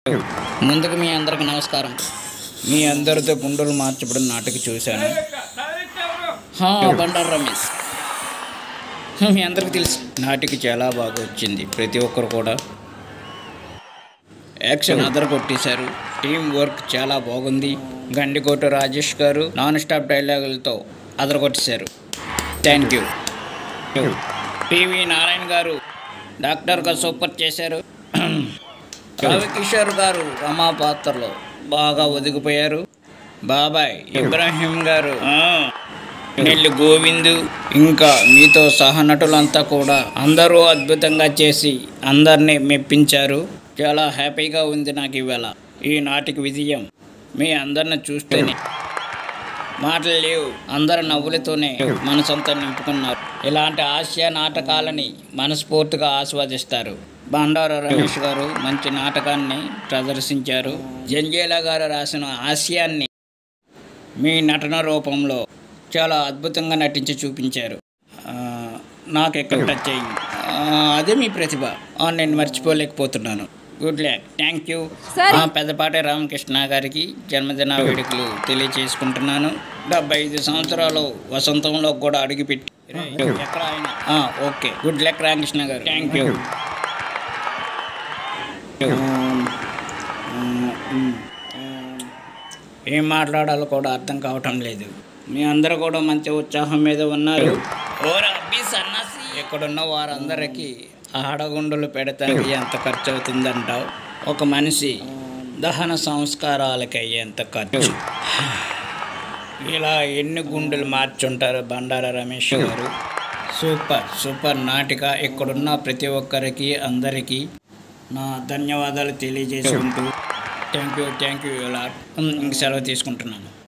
ముందుకు మీ అందరికి నమస్కారం మీ అందరితో గుండెలు మార్చబడిన నాటక చూశాను హా, బండారు రమేష్ మీ అందరికి తెలుసు నాటికి చాలా బాగా వచ్చింది ప్రతి ఒక్కరు కూడా యాక్షన్ అదర కొట్టేశారు టీం వర్క్ చాలా బాగుంది గండికోట రాజేష్ గారు నాన్ స్టాప్ డైలాగులతో అదర కొట్టేశారు థ్యాంక్ యూ పివి నారాయణ గారు డాక్టర్గా సూపర్ చేశారు రవికిషోర్ గారు రమా పాత్రలో బాగా ఒదిగిపోయారు బాబాయ్ ఇబ్రాహిం గారు ఆ, నెల్లి గోవిందు ఇంకా మీతో సహా నటులంతా కూడా అందరూ అద్భుతంగా చేసి అందరినీ మెప్పించారు చాలా హ్యాపీగా ఉంది నాకు ఇవాళ ఈ నాటికి విజయం మీ అందరిని చూస్తేనే మాటలు లేవు అందరు నవ్వులతోనే మనసంతా నింపుకున్నారు ఇలాంటి హాస్య నాటకాలని మనస్ఫూర్తిగా ఆస్వాదిస్తారు బండారు రమేష్ గారు మంచి నాటకాన్ని ప్రదర్శించారు జంజేలా గారు రాసిన హాస్యాన్ని మీ నటన రూపంలో చాలా అద్భుతంగా నటించి చూపించారు ఆ, నాకు ఎక్కడ టచ్ అయింది ఆ, అదే మీ ప్రతిభ ఆ, నేను మర్చిపోలేకపోతున్నాను good luck thank you sir. ఆ, పెద్దపాటి రామకృష్ణ గారికి జన్మదిన వేడుకలు తెలియచేసుకుంటున్నాను డెబ్బై ఐదు సంవత్సరాలు వసంతంలో కూడా అడుగుపెట్టి రేయ్, ఎక్కడ ఆయన ఆ, ఓకే గుడ్ లక్ రామకృష్ణ గారు థ్యాంక్ యూ ఏం మాట్లాడాలో కూడా అర్థం కావటం లేదు మీ అందరూ కూడా మంచి ఉత్సాహం మీద ఉన్నారు ఓరా అబ్బి సన్నాసి ఇక్కడున్న వారందరికీ ఆడగుండులు పెడతానికి ఎంత ఖర్చు అవుతుందంటావు ఒక మనిషి దహన సంస్కారాలకి అయ్యేంత ఖర్చు ఇలా ఎన్ని గుండెలు మార్చుంటారు బండార రమేష్ గారు సూపర్ సూపర్ నాటిక ఇక్కడున్న ప్రతి ఒక్కరికి అందరికీ నా ధన్యవాదాలు తెలియజేసుకుంటూ థ్యాంక్ యూ థ్యాంక్ యూ ఇలా ఇంక సెలవు తీసుకుంటున్నాను